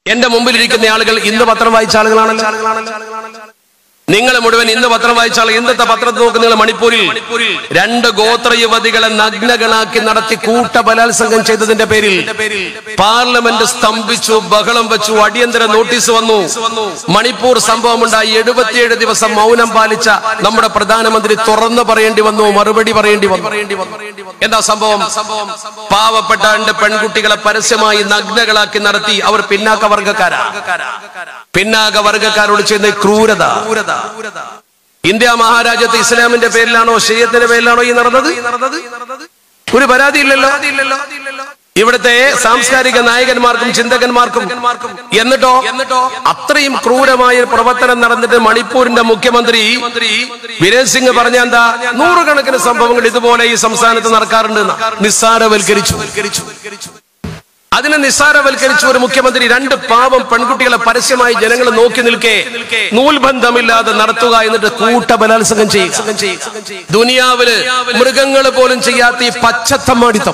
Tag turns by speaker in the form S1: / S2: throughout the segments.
S1: എന്റെ മുമ്പിൽ ഇരിക്കുന്ന ആളുകൾ ഇന്ന് പത്രം വായിച്ച ആളുകളാണല്ലോ നിങ്ങൾ മുഴുവൻ ഇന്ന് പത്രം വായിച്ച ആൾ ഇന്നത്തെ പത്രത്തിൽ നോക്കുന്ന നിങ്ങൾ മണിപ്പൂരിൽ രണ്ട് ഗോത്ര യുവതികളെ നഗ്നകളാക്കി നടത്തി കൂട്ട ബലാത്സംഗം ചെയ്തതിന്റെ പേരിൽ പാർലമെന്റ് സ്തംഭിച്ചു ബഹളം വെച്ചു അടിയന്തര നോട്ടീസ് വന്നു മണിപ്പൂർ സംഭവം ഉണ്ടായി എഴുപത്തിയേഴ് ദിവസം മൗനം പാലിച്ച നമ്മുടെ പ്രധാനമന്ത്രി തുറന്നു പറയേണ്ടി വന്നു മറുപടി പറയേണ്ടി വന്നു എന്താ സംഭവം പാവപ്പെട്ട രണ്ട് പെൺകുട്ടികളെ പരസ്യമായി നഗ്നകളാക്കി നടത്തി അവർ പിന്നാക്ക വർഗക്കാരാ പിന്നാക്ക വർഗക്കാരോട് ചെയ്യുന്ന ക്രൂരത ഇന്ത്യ മഹാരാജ്യത്ത് ഇസ്ലാമിന്റെ പേരിലാണോ ശരീരത്തിന്റെ പേരിലാണോ ഈ നടന്നത് ഒരു പരാതിയില്ലല്ലോ ഇവിടുത്തെ സാംസ്കാരിക നായകന്മാർക്കും ചിന്തകന്മാർക്കും എന്നിട്ടോ എന്നിട്ടോ അത്രയും ക്രൂരമായ ഒരു പ്രവർത്തനം നടന്നിട്ട് മണിപ്പൂരിന്റെ മുഖ്യമന്ത്രി വീരേൻ സിംഗ് പറഞ്ഞ എന്താ നൂറുകണക്കിന് സംഭവങ്ങൾ ഇതുപോലെ ഈ സംസ്ഥാനത്ത് നടക്കാറുണ്ട് എന്ന്. നിസ്സാരവൽക്കരിച്ചു അതിനെ നിസ്സാരവൽക്കരിച്ച ഒരു മുഖ്യമന്ത്രി രണ്ട് പാവം പെൺകുട്ടികളെ പരസ്യമായി ജനങ്ങൾ നോക്കി നിൽക്കെ നൂൽബന്ധമില്ലാതെ നടത്തുക എന്നിട്ട് കൂട്ട ബലാത്സംഗം ചെയ്യുക ദുനിയാവില് മൃഗങ്ങൾ പോലും ചെയ്യാത്ത ഈ പച്ചത്തമ്മാടിത്തം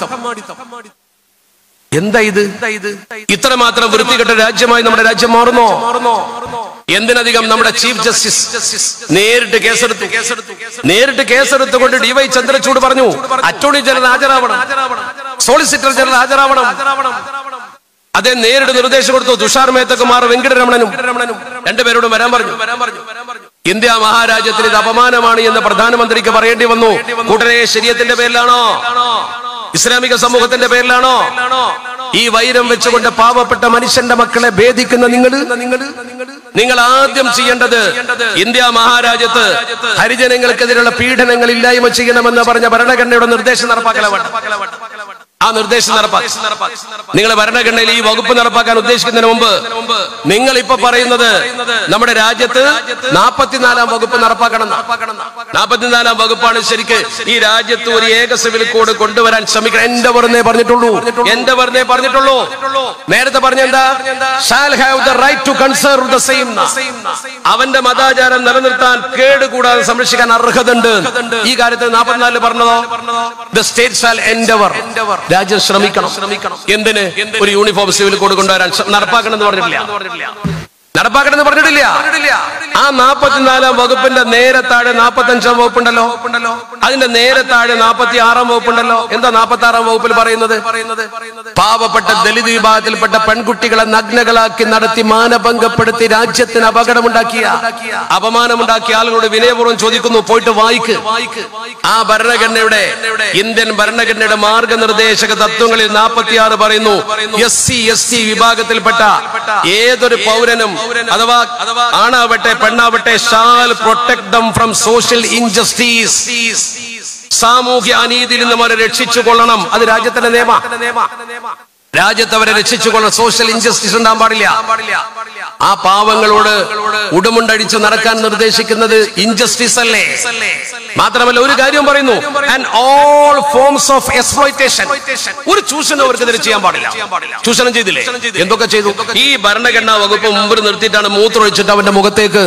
S1: എന്താ ഇത് ഇത്രമാത്രം വൃത്തികെട്ട രാജ്യമായി നമ്മുടെ രാജ്യം മാറുന്നോ എന്തിനധികം നമ്മുടെ ചീഫ് ജസ്റ്റിസ് നേരിട്ട് കേസെടുത്തു നേരിട്ട് കേസെടുത്തുകൊണ്ട് ഡി വൈ ചന്ദ്രചൂഡ് പറഞ്ഞു അറ്റോർണി ജനറൽ ഹാജരാവണം സോളിസിറ്റർ ജനറൽ ഹാജരാവണം അദ്ദേഹം നേരിട്ട് നിർദ്ദേശം കൊടുത്തു തുഷാർ മേത്തകുമാർ വെങ്കടരമണനും രണ്ടുപേരോടും വരാൻ പറഞ്ഞു ഇന്ത്യ മഹാരാജ്യത്തിന് ഇത് അപമാനമാണ് എന്ന് പ്രധാനമന്ത്രിക്ക് പറയേണ്ടി വന്നു കൂട്ടരെ ശരീരത്തിന്റെ പേരിലാണോ ഇസ്ലാമിക സമൂഹത്തിന്റെ പേരിലാണോ ഈ വൈരം വെച്ചുകൊണ്ട് പാവപ്പെട്ട മനുഷ്യന്റെ മക്കളെ ഭേദിക്കുന്ന നിങ്ങൾ നിങ്ങൾ ആദ്യം ചെയ്യേണ്ടത് ഇന്ത്യ മഹാരാജ്യത്ത് ഹരിജനങ്ങൾക്കെതിരെയുള്ള പീഡനങ്ങൾ ഇല്ലായ്മ ചെയ്യണമെന്ന് പറഞ്ഞ ഭരണഘടനയുടെ നിർദ്ദേശം നടപ്പാക്കലാണ് ആ നിർദ്ദേശം നടപ്പാക്കി നിങ്ങൾ ഭരണഘടനയിൽ ഈ വകുപ്പ് നടപ്പാക്കാൻ ഉദ്ദേശിക്കുന്നതിന് മുമ്പ് നിങ്ങൾ ഇപ്പൊ പറയുന്നത് നമ്മുടെ രാജ്യത്ത് നാൽപ്പത്തിനാലാം വകുപ്പ് നടപ്പാക്കണം നാൽപ്പത്തിനാലാം വകുപ്പാണ് ശരിക്ക് ഈ രാജ്യത്ത് ഒരു ഏക സിവിൽ കോഡ് കൊണ്ടുവരാൻ ശ്രമിക്കണം എന്റെ വെറുതെ പറഞ്ഞിട്ടുള്ളൂ എന്റെ വെറുതെ പറഞ്ഞിട്ടുള്ളൂ നേരത്തെ പറഞ്ഞെന്താ shall have the right to conserve the same അവന്റെ മതാചാരം നിലനിർത്താൻ കേടുകൂടാതെ സംരക്ഷിക്കാൻ അർഹതയുണ്ട് ഈ കാര്യത്തിൽ നാൽപ്പത്തിനാലില് പറഞ്ഞതോ ദ സ്റ്റേറ്റ് ഷാൽ എൻഡവർ രാജ്യം ശ്രമിക്കണം എന്തിന് ഒരു യൂണിഫോം സിവിൽ കോഡ് കൊണ്ടുവരാൻ ശ്ര- നടപ്പാക്കണം എന്ന് പറഞ്ഞിട്ടില്ല നടപ്പാക്കണം എന്ന് പറഞ്ഞിട്ടില്ല ആ നാപ്പത്തിനാലാം വകുപ്പിന്റെ നേരെ താഴെ നാപ്പത്തി അഞ്ചാം വകുപ്പുണ്ടല്ലോ അതിന്റെ നേരെ താഴെ നാപ്പത്തി ആറാം വകുപ്പുണ്ടല്ലോ എന്താ നാപ്പത്തി ആറാം വകുപ്പിൽ പറയുന്നത് പാവപ്പെട്ട ദലിത് വിഭാഗത്തിൽപ്പെട്ട പെൺകുട്ടികളെ നഗ്നകളാക്കി നടത്തി മാനഭംഗപ്പെടുത്തി രാജ്യത്തിന് അപകടമുണ്ടാക്കിയ അപമാനമുണ്ടാക്കിയ ആളുകളോട് വിനയപൂർവ്വം ചോദിക്കുന്നു പോയിട്ട് വായിക്ക് ആ ഭരണഘടനയുടെ ഇന്ത്യൻ ഭരണഘടനയുടെ മാർഗനിർദ്ദേശക തത്വങ്ങളിൽ നാൽപ്പത്തിയാറ് പറയുന്നു എസ് സി എസ് ടി വിഭാഗത്തിൽപ്പെട്ട ഏതൊരു പൗരനും അഥവാ ആണാവട്ടെ പെണ്ണാവട്ടെ shall protect them from social injustice സാമൂഹ്യ അനീതിയിൽ നിന്നും അവരെ രക്ഷിച്ചു കൊള്ളണം അത് രാജ്യത്തിന്റെ നിയമ രാജ്യത്ത് അവരെ രക്ഷിച്ചു കൊള്ളണം സോഷ്യൽ ഇൻജസ്റ്റിസ് ഉണ്ടാകാൻ പാടില്ല ആ പാവങ്ങളോട് ഉടുമുണ്ടടിച്ച് നടക്കാൻ നിർദ്ദേശിക്കുന്നത് ഇൻജസ്റ്റിസ് അല്ലേ മാത്രമല്ല ഒരു കാര്യം പറയുന്നു and all forms of exploitation ഒരു ചൂഷണം അവർക്കെതിരെ ചെയ്യാൻ പാടില്ല ചൂഷണം ചെയ്തില്ലേ എന്തൊക്കെ ചെയ്തു ഈ ഭരണഘടനാ വകുപ്പ് മുമ്പിൽ നിർത്തിയിട്ടാണ് മൂത്രം ഒഴിച്ചിട്ട് അവന്റെ മുഖത്തേക്ക്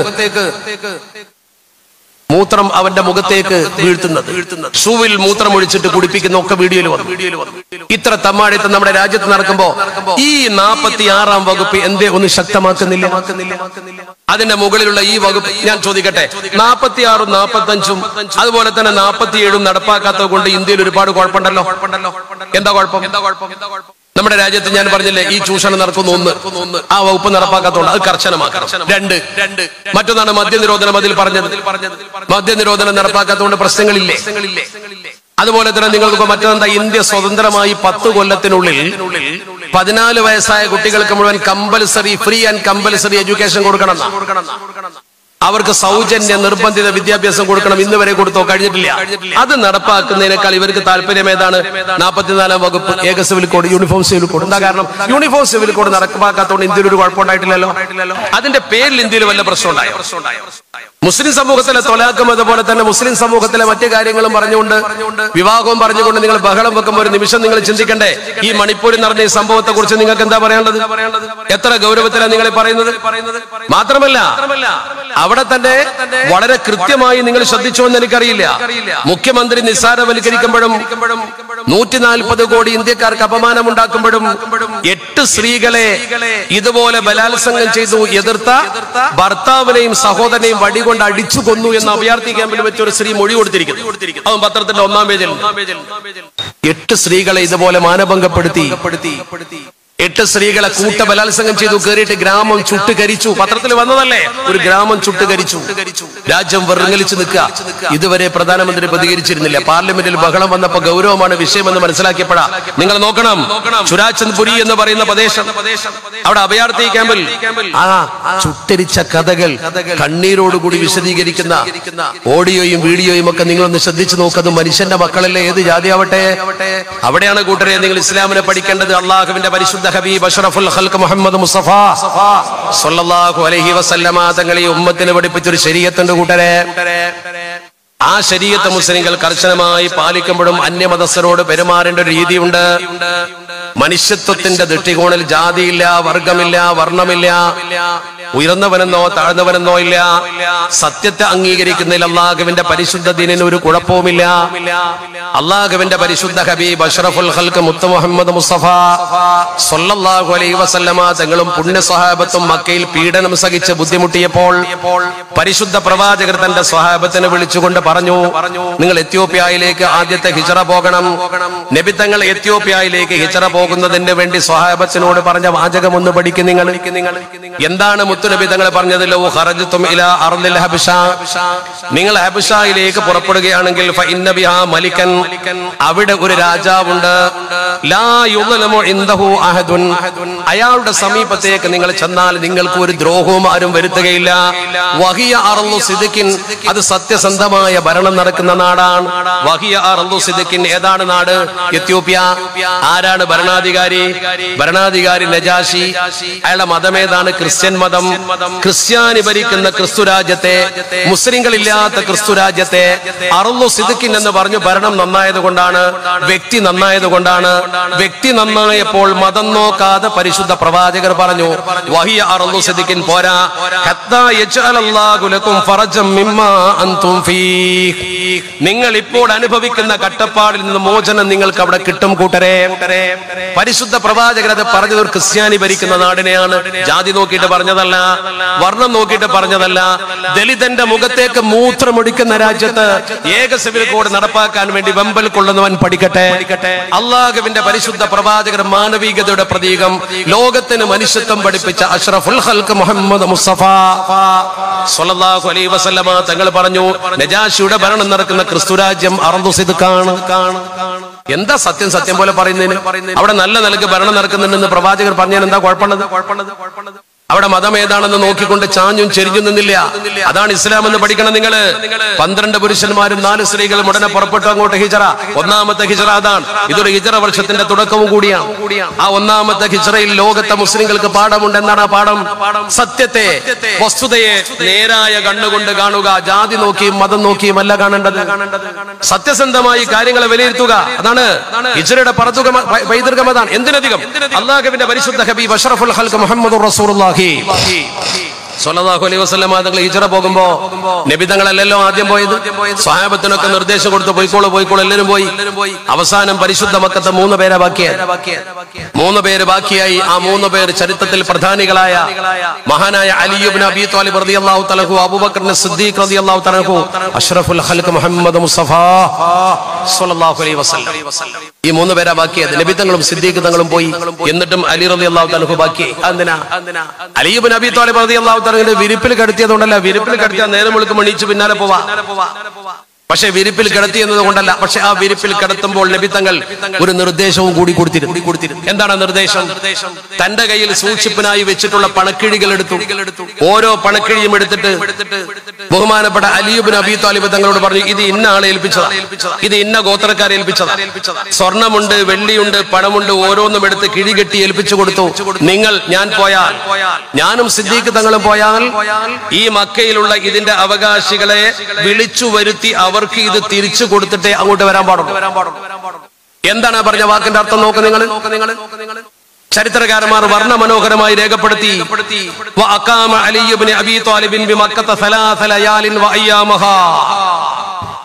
S1: മൂത്രം അവന്റെ മുഖത്തേക്ക് വീഴ്ത്തുന്നത് ഷൂവിൽ മൂത്രം ഒഴിച്ചിട്ട് കുടിപ്പിക്കുന്ന ഒക്കെ വീഡിയോയിൽ വന്നു ഇത്ര തമ്മാടിത്തം നമ്മുടെ രാജ്യത്ത് നടക്കുമ്പോ ഈ നാപ്പത്തി ആറാം വകുപ്പ് എന്തേ ഒന്ന് ശക്തമാക്കുന്നില്ല അതിന്റെ മുകളിലുള്ള ഈ വകുപ്പ് ഞാൻ ചോദിക്കട്ടെ നാപ്പത്തി ആറും നാപ്പത്തി അഞ്ചും അതുപോലെ തന്നെ നാപ്പത്തിയേഴും നടപ്പാക്കാത്തത് കൊണ്ട് ഇന്ത്യയിൽ ഒരുപാട് കുഴപ്പമുണ്ടല്ലോ എന്താ കുഴപ്പം എന്താ കുഴപ്പം എന്താ കുഴപ്പം നമ്മുടെ രാജ്യത്ത് ഞാൻ പറഞ്ഞില്ലേ ഈ ചൂഷണം നടക്കുന്ന ഒന്ന് ആ വകുപ്പ് നടപ്പാക്കാത്തോണ്ട് അത് കർശനമാക്കണം രണ്ട് രണ്ട് മറ്റൊന്നാണ് മദ്യനിരോധനം അതിൽ പറഞ്ഞത് മദ്യനിരോധനം നടപ്പാക്കാത്തതുകൊണ്ട് പ്രശ്നങ്ങളില്ലേ അതുപോലെ തന്നെ നിങ്ങൾക്ക് മറ്റൊന്നെന്താ ഇന്ത്യ സ്വതന്ത്രമായി പത്ത് കൊല്ലത്തിനുള്ളിൽ പതിനാല് വയസ്സായ കുട്ടികൾക്ക് മുഴുവൻ compulsory free and compulsory education കൊടുക്കണം അവർക്ക് സൗജന്യ നിർബന്ധിത വിദ്യാഭ്യാസം കൊടുക്കണം ഇന്ന് വരെ കൊടുത്തോ കഴിഞ്ഞിട്ടില്ല അത് നടപ്പാക്കുന്നതിനേക്കാൾ ഇവർക്ക് താല്പര്യം ഏതാണ് നാൽപ്പത്തിനാലാം വകുപ്പ് ഏക civil code uniform civil code എന്താ കാരണം യൂണിഫോം സിവിൽ കോഡ് നടപ്പാക്കാത്തതുകൊണ്ട് ഇന്ത്യയിൽ ഒരു കുഴപ്പമുണ്ടായിട്ടില്ലല്ലോ അതിന്റെ പേരിൽ ഇന്ത്യയിൽ വല്ല പ്രശ്നം ഉണ്ടായോ മുസ്ലിം സമൂഹത്തിലെ തൊലാക്കും അതുപോലെ തന്നെ മുസ്ലിം സമൂഹത്തിലെ മറ്റു കാര്യങ്ങളും പറഞ്ഞുകൊണ്ട് വിവാഹവും പറഞ്ഞുകൊണ്ട് നിങ്ങൾ ബഹളം വെക്കുമ്പോൾ ഒരു നിമിഷം നിങ്ങൾ ചിന്തിക്കണ്ടേ ഈ മണിപ്പൂരിൽ നടന്ന ഈ സംഭവത്തെ കുറിച്ച് നിങ്ങൾക്ക് എന്താ പറയാനുള്ളത് എത്ര ഗൗരവത്തിലാണ് നിങ്ങൾ പറയുന്നത് മാത്രമല്ല അവിടെ തന്നെ വളരെ കൃത്യമായി നിങ്ങൾ ശ്രദ്ധിച്ചോ എന്ന് എനിക്കറിയില്ല മുഖ്യമന്ത്രി നിസ്സാരവൽക്കരിക്കുമ്പോഴും നൂറ്റി നാൽപ്പത് കോടി ഇന്ത്യക്കാർക്ക് അപമാനമുണ്ടാക്കുമ്പോഴും എട്ട് സ്ത്രീകളെ ഇതുപോലെ ബലാത്സംഗം ചെയ്തു എതിർത്ത ഭർത്താവിനെയും സഹോദരനെയും വടികൊണ്ട് അടിച്ചു കൊന്നു എന്ന് അഭയാർത്ഥി ക്യാമ്പിൽ വെച്ച് ഒരു സ്ത്രീ മൊഴി കൊടുത്തിരിക്കുന്നു അതും പത്രത്തിന്റെ ഒന്നാം പേജിൽ എട്ട് സ്ത്രീകളെ ഇതുപോലെ മാനഭംഗപ്പെടുത്തി എട്ട് സ്ത്രീകളെ കൂട്ട ബലാത്സംഗം ചെയ്തു കയറിയിട്ട് ഗ്രാമം ചുട്ടുകരിച്ചു പത്രത്തിൽ വന്നതല്ലേ ഒരു ഗ്രാമം ചുട്ടുകരിച്ചു രാജ്യം വെറുങ്ങലിച്ചു നിൽക്കുക ഇതുവരെ പ്രധാനമന്ത്രി പ്രതികരിച്ചിരുന്നില്ല പാർലമെന്റിൽ ബഹളം വന്നപ്പോ ഗൗരവമാണ് വിഷയമെന്ന് മനസ്സിലാക്കിയപ്പോഴാ നിങ്ങൾ നോക്കണം ചുരാചന്ദ്പുരി എന്ന് പറയുന്ന പ്രദേശം അവിടെ അഭയാർത്ഥി ക്യാമ്പിൽ ആ ചുട്ടരിച്ച കഥകൾ കണ്ണീരോടുകൂടി വിശദീകരിക്കുന്ന ഓഡിയോയും വീഡിയോയും ഒക്കെ നിങ്ങളൊന്ന് ശ്രദ്ധിച്ചു നോക്കുന്നത് മനുഷ്യന്റെ മക്കളല്ലേ ഏത് ജാതിയാവട്ടെ അവിടെയാണ് കൂട്ടരെ നിങ്ങൾ ഇസ്ലാമിനെ പഠിക്കേണ്ടത് അള്ളാഹുവിന്റെ പരിശുദ്ധ ഹബീബ് അഷ്റഫുൽ ഖൽഖ് മുഹമ്മദ് മുസ്തഫ സല്ലല്ലാഹു അലൈഹി വസല്ലമ തങ്ങൾ ഈ ഉമ്മത്തിന് പഠിപ്പിച്ചൊരു ശരീഅത്തുണ്ട് കൂട്ടരെ ആ ശരീഅത്ത് മുസ്ലിങ്ങൾ കർശനമായി പാലിക്കുമ്പോഴും അന്യമതസ്ഥരോട് പെരുമാറേണ്ട ഒരു രീതിയുണ്ട് മനുഷ്യത്വത്തിന്റെ ദൃഷ്ടികോണിൽ ജാതിയില്ല വർഗമില്ല വർണ്ണമില്ല ഉയർന്നവനെന്നോ താഴ്ന്നവനെന്നോ ഇല്ല സത്യത്തെ അംഗീകരിക്കുന്നതിൽ അള്ളാഹുവിന്റെ പരിശുദ്ധ ദിനിന് ഒരു കുഴപ്പവുമില്ല അള്ളാഹുവിന്റെ പരിശുദ്ധ ഹബീബ് അഷ്റഫുൽ ഖൽക്ക് മുത്ത് മുഹമ്മദ് മുസ്തഫ സല്ലല്ലാഹു അലൈഹി വസല്ലമ തങ്ങളും പുണ്യ സ്വഹാബത്തും മക്കയിൽ പീഡനം സഹിച്ച് ബുദ്ധിമുട്ടിയപ്പോൾ പരിശുദ്ധ പ്രവാചകർ തന്റെ സ്വഹാബത്തിനെ വിളിച്ചുകൊണ്ട് പറഞ്ഞു നിങ്ങൾ എത്യോപ്യയിലേക്ക് ആദ്യത്തെ ഹിജറ പോകണം നബി തങ്ങൾ എത്യോപ്യയിലേക്ക് ഹിജറ പോകുന്നതിന് വേണ്ടി സ്വഹാബത്തിനോട് പറഞ്ഞ വാചകം ഒന്ന് പഠിക്കും നിങ്ങൾ എന്താണ് മുത്തുനബി തങ്ങൾ പറഞ്ഞത് ലോ ഖറജ്തും ഇലാ അർദിൽ ഹബശ നിങ്ങൾ ഹബശയിലേക്ക് പുറപ്പെടുകയാണെങ്കിൽ ഫഇന്ന ബിഹാ മലിക്കൻ അവിടെ ഒരു രാജാവുണ്ട് ലാ യുദ്ലമു ഇൻദഹു അഹദുൻ അയാളുടെ സമീപത്തേക്ക് നിങ്ങൾ ചെന്നാൽ നിങ്ങൾക്ക് ഒരു ദ്രോഹവും ആരും വരുത്തുകയില്ല വഹിയ അർളു സിദ്ദിഖിൻ അത് സത്യസന്ധമായ ഭരണം നടക്കുന്ന നാടാണ് വഹിയ അർളു സിദ്ദിഖിൻ ഏതാണ് നാട് എത്യോപ്യ ആരാണ് ഭരണാധികാരി ഭരണാധികാരി നജാഷി അയാളുടെ മതമേതാണ് ക്രിസ്ത്യൻ മതം ക്രിസ്ത്യാനി ഭരിക്കുന്ന ക്രിസ്തു രാജ്യത്തെ മുസ്ലിങ്ങളില്ലാത്ത ക്രിസ്തു രാജ്യത്തെ അറുള്ളു സിദ്ദിഖിൻ എന്ന് പറഞ്ഞു ഭരണം നന്നായത് കൊണ്ടാണ് വ്യക്തി നന്നായത് കൊണ്ടാണ് വ്യക്തി നന്നായപ്പോൾ മതം നോക്കാതെ പരിശുദ്ധ പ്രവാചകർ പറഞ്ഞു വഹിയ അറുള്ളു സിദ്ദിഖിൻ പോരാ ഹത്താ യജ്അലല്ലാഹു ലക്കും ഫറജം മിമ്മാ അൻതും ഫീഹ് നിങ്ങൾ ഇപ്പോൾ അനുഭവിക്കുന്ന കട്ടപ്പാടിൽ നിന്ന് മോചനം നിങ്ങൾക്ക് അവിടെ കിട്ടും കൂട്ടരെ പരിശുദ്ധ പ്രവാചകർ അത് പറഞ്ഞത് ഒരു ക്രിസ്ത്യാനി ഭരിക്കുന്ന നാടിനെയാണ് ജാതി നോക്കിയിട്ട് പറഞ്ഞതല്ല വർണ്ണം നോക്കിയിട്ട് പറഞ്ഞതല്ല ദലിതന്റെ മുഖത്തേക്ക് മൂത്രമൊടിക്കുന്ന രാജ്യത്ത് ഏക സിവിൽ കോഡ് നടപ്പാക്കാൻ വേണ്ടി വെമ്പൽ കൊള്ളുന്നവൻ പഠിക്കട്ടെ അള്ളാഹുവിന്റെ പരിശുദ്ധ പ്രവാചകർ മാനവികതയുടെ പ്രതീകം ലോകത്തിന് മനുഷ്യത്വം പഠിപ്പിച്ച അഷ്റഫുൽ ഹൽക്ക് മുഹമ്മദ് മുസ്തഫ സ്വല്ലല്ലാഹു അലൈഹി വസല്ലമ തങ്ങൾ പറഞ്ഞു നജാഷിയുടെ ഭരണം നടക്കുന്ന ക്രിസ്തുരാജ്യം അറന്തു സിദ്ക്കാണ് എന്താ സത്യം സത്യം പോലെ പറയുന്നതിന് അവിടെ നല്ല നിലക്ക് ഭരണം നടക്കുന്നുണ്ടെന്ന് പ്രവാചകർ പറഞ്ഞാൽ എന്താ കുഴപ്പമുള്ളത് കുഴപ്പമുള്ളത് അവിടെ മതം ഏതാണെന്ന് നോക്കിക്കൊണ്ട് ചാഞ്ഞും ചെരിഞ്ഞു നിന്നില്ല അതാണ് ഇസ്ലാം എന്ന് പഠിക്കണം നിങ്ങള് പന്ത്രണ്ട് പുരുഷന്മാരും നാല് സ്ത്രീകളും ഉടനെ പുറപ്പെട്ടു അങ്ങോട്ട് ഹിജറ ഒന്നാമത്തെ ഹിജറ അതാണ് ഇതൊരു ഹിജറ വർഷത്തിന്റെ തുടക്കവും കൂടിയാണ് ആ ഒന്നാമത്തെ ഹിജറയിൽ ലോകത്തെ മുസ്ലിങ്ങൾക്ക് പാഠമുണ്ട് എന്താണ് ആ പാഠം സത്യത്തെ വസ്തുതയെ നേരായ കണ്ണുകൊണ്ട് കാണുക ജാതി നോക്കിയും മതം നോക്കിയും അല്ല കാണേണ്ടത് സത്യസന്ധമായി കാര്യങ്ങളെ വിലയിരുത്തുക അതാണ് ഹിജറയുടെ പറതുക പൈതൃകം അതാണ് എന്തിനധികം അള്ളാഹുവിന്റെ പരിശുദ്ധ ഹബീബ് അഷ്റഫുൽ ഹൽക്ക് മുഹമ്മദ് റസൂലുള്ളാഹി സ്വല്ലല്ലാഹു അലൈഹി വസല്ലം തങ്ങൾ ഹിജറ പോകുമ്പോ നബിതങ്ങളല്ലല്ലോ ആദ്യം പോയത് സ്വഹാബത്തിനൊക്കെ നിർദ്ദേശം കൊടുത്ത് പോയിക്കോളൂ പോയിക്കോളൂ എല്ലാവരും പോയി അവസാനം പരിശുദ്ധ മക്കത്തെ മൂന്ന് പേരെ ബാക്കിയായി മൂന്ന് പേര് ബാക്കിയായി ആ മൂന്ന് പേര് ചരിത്രത്തിൽ പ്രധാനികളായ മഹാനായ അലിയുബിൻ അബി താലിബ് റളിയല്ലാഹു തലഹു അബൂബക്കർ സിദ്ദീഖ് റളിയല്ലാഹു തലഹു അഷ്റഫുൽ ഖൽഖ് മുഹമ്മദ് മുസ്തഫ സ്വല്ലല്ലാഹു അലൈഹി വസല്ലം ഈ മൂന്ന് പേരാ ബാക്കിയത് നബിതങ്ങളും സിദ്ദീഖ് തങ്ങളും പോയി എന്നിട്ടും അലി റളിയല്ലാഹു തലഹു ബാക്കി എന്തിനാ അലിയുബിൻ അബി താലിബ് റളിയല്ലാഹു തലഹുവിന്റെ വിരിപ്പിൽ കടത്തിയതുകൊണ്ടല്ല വിരിപ്പിൽ കടത്തിയാൽ നേരം വിളിക്കുമ്പോൾ എണീച്ച് പിന്നാലെ പോവാ പക്ഷെ വിരിപ്പിൽ കിടത്തി എന്നത് കൊണ്ടല്ല പക്ഷെ ആ വിരിപ്പിൽ കിടത്തുമ്പോൾ നബി തങ്ങൾ ഒരു നിർദ്ദേശവും കൂടി കൊടുത്തിരുന്നു എന്താണ് ആ നിർദ്ദേശം തന്റെ കയ്യിൽ സൂക്ഷിപ്പിനായി വെച്ചിട്ടുള്ള പണക്കിഴികൾ എടുത്തു ഓരോ പണക്കിഴിയും എടുത്തിട്ട് ബഹുമാനപ്പെട്ട അലിയുബിൻ അബി താലിബ് തങ്ങളോട് പറഞ്ഞു ഇത് ഇന്ന ആളെ ഏൽപ്പിച്ചതാ ഇത് ഇന്ന ഗോത്രക്കാരെ ഏൽപ്പിച്ചതാ സ്വർണമുണ്ട് വെള്ളിയുണ്ട് പണമുണ്ട് ഓരോന്നും എടുത്ത് കിഴികെട്ടി ഏൽപ്പിച്ചു കൊടുത്തു നിങ്ങൾ ഞാൻ പോയാൽ ഞാനും സിദ്ദീഖ് തങ്ങളും പോയാൽ ഈ മക്കയിലുള്ള ഇതിന്റെ അവകാശികളെ വിളിച്ചു വരുത്തി അവർക്ക് ഇത് തിരിച്ചു കൊടുത്തിട്ടേ അങ്ങോട്ട് വരാൻ പാടുള്ളൂ എന്താണ് ആ പറഞ്ഞ വാക്കിന്റെ അർത്ഥം നോക്ക് നിങ്ങൾ ചരിത്രകാരന്മാർ വർണ്ണ മനോഹരമായി രേഖപ്പെടുത്തി വഅഖാമ അലിയുബ്നു അബീ ത്വാലിബിൻ ബിമക്കത്ത സലാസ ലയാലിൻ വഅയ്യാമഹാ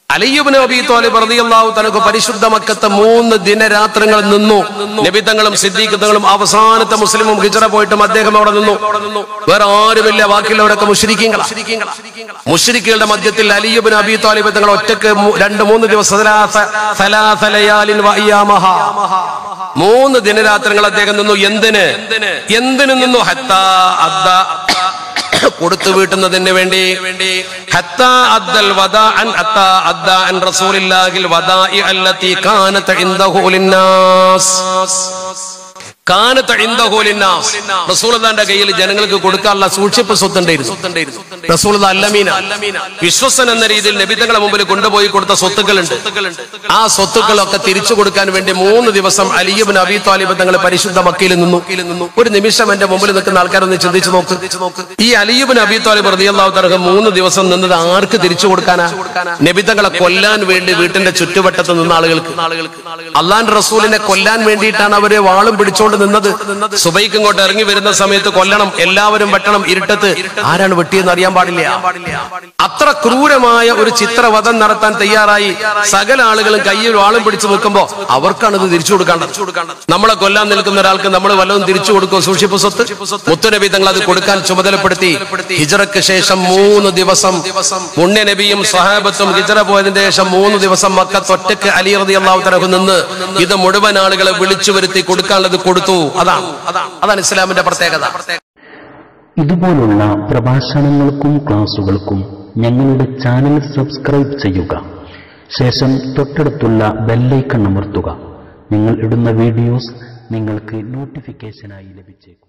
S1: അലിയുബിന് അബി തോലിബ് റളിയല്ലാഹു തനക്ക് പരിശുദ്ധ മക്കത്ത് മൂന്ന് ദിനരാത്രങ്ങൾ നിന്നു നബിതങ്ങളും സിദ്ദീഖുകളും അവസാനത്തെ മുസ്ലിമും ഹിജറ പോയിട്ടും അദ്ദേഹം അവിടെ നിന്നു വേറെ ആരുമില്ല ബാക്കിയുള്ളവരൊക്കെ മുഷരിക്കീങ്ങളാ മുഷരിക്കുകളുടെ മധ്യത്തിൽ അലിയുബിൻ അബി തോലിബ് തങ്ങൾ ഒറ്റക്ക് മൂ- രണ്ട് മൂന്ന് ദിവസം സലാസ- സലാസ ലയാലിൻ വ അയ്യാമഹ. മൂന്ന് ദിനരാത്രങ്ങൾ അദ്ദേഹം നിന്നു എന്തിന് എന്തിനു നിന്നു ഹത്താ അദ്ദ കൊടുത്തു വീട്ടുന്നതിന് വേണ്ടി ഹത്താ അദ്ദൽ വദാഅൻ ഹത്താ അദ്ദ അൻ റസൂലില്ലാഹിൽ വദാഇ അല്ലതി കാനത ഇൻദഹു ലിന്നാസ് കാനത ഇൻദഹു ലിന്നാസ് റസൂലുള്ളാഹിന്റെ കയ്യിൽ ജനങ്ങൾക്ക് കൊടുക്കാനുള്ള സൂക്ഷിപ്പ് സ്വത്തുണ്ടായിരുന്നു റസൂലുള്ള അല്ലമീന വിശ്വസൻ എന്ന രീതിയിൽ നബിതങ്ങളെ മുമ്പിൽ കൊണ്ടുപോയി കൊടുത്ത സ്വത്തുക്കളുണ്ട് ആ സ്വത്തുക്കളൊക്കെ തിരിച്ചു കൊടുക്കാൻ വേണ്ടി മൂന്ന് ദിവസം അലിയബിൻ അബി താലിബ് തങ്ങൾ പരിശുദ്ധ മക്കയിൽ നിന്നു ഒരു നിമിഷം എന്റെ മുമ്പിൽ നിൽക്കുന്ന ആൾക്കാരൊന്ന് ചിന്തിച്ചു നോക്ക് ഈ അലിയുബിൻ അബി താലിബ് റളിയല്ലാഹു തആല മൂന്ന് ദിവസം നിന്നത് ആർക്ക് തിരിച്ചു കൊടുക്കാനാ നബിതങ്ങളെ കൊല്ലാൻ വേണ്ടി വീട്ടിന്റെ ചുറ്റുവട്ടത്ത് നിന്ന ആളുകൾക്ക് അള്ളാൻ റസൂലിനെ കൊല്ലാൻ വേണ്ടിയിട്ടാണ് അവര് വാളും പിടിച്ചോണ്ട് നിന്നത് സുബൈക്ക് ഇങ്ങോട്ട് ഇറങ്ങി വരുന്ന സമയത്ത് കൊല്ലണം എല്ലാവരും വെട്ടണം ഇരുട്ടത്ത് ആരാണ് വെട്ടിയെന്ന് അറിയാൻ പാടില്ല അത്ര ക്രൂരമായ ഒരു ചിത്രവധം നടത്താൻ തയ്യാറായി സകല ആളുകളും കയ്യിൽ വാളും പിടിച്ചു നിൽക്കുമ്പോ അവർക്കാണ് ഇത് തിരിച്ചു കൊടുക്കേണ്ടത് നമ്മളെ കൊല്ലാൻ നിൽക്കുന്ന ഒരാൾക്ക് നമ്മൾ വല്ലതും തിരിച്ചു കൊടുക്കും സൂക്ഷിപ്പ് സ്വത്ത് മുത്തുനബി തങ്ങൾ അത് കൊടുക്കാൻ ചുമതലപ്പെടുത്തി ഹിജറയ്ക്ക് ശേഷം മൂന്ന് ദിവസം പുണ്യ നബിയും സഹാബത്തും ഹിജറ പോയതിന്റെ ശേഷം മൂന്ന് ദിവസം മക്കത്ത് ഒറ്റക്ക് അലി റതി അള്ളാഹു തലഹു നിന്ന് ഇത് മുഴുവൻ ആളുകളെ വിളിച്ചു വരുത്തി കൊടുക്കാനുള്ളത് കൊടുത്തു അതാണ് അതാണ് ഇസ്ലാമിന്റെ പ്രത്യേകത
S2: ഇതുപോലുള്ള പ്രഭാഷണങ്ങൾക്കും ക്ലാസുകൾക്കും ഞങ്ങളുടെ ചാനൽ സബ്സ്ക്രൈബ് ചെയ്യുക ശേഷം തൊട്ടടുത്തുള്ള ബെല്ലൈക്കൺ അമർത്തുക നിങ്ങൾ ഇടുന്ന വീഡിയോസ് നിങ്ങൾക്ക് നോട്ടിഫിക്കേഷനായി ലഭിച്ചേക്കും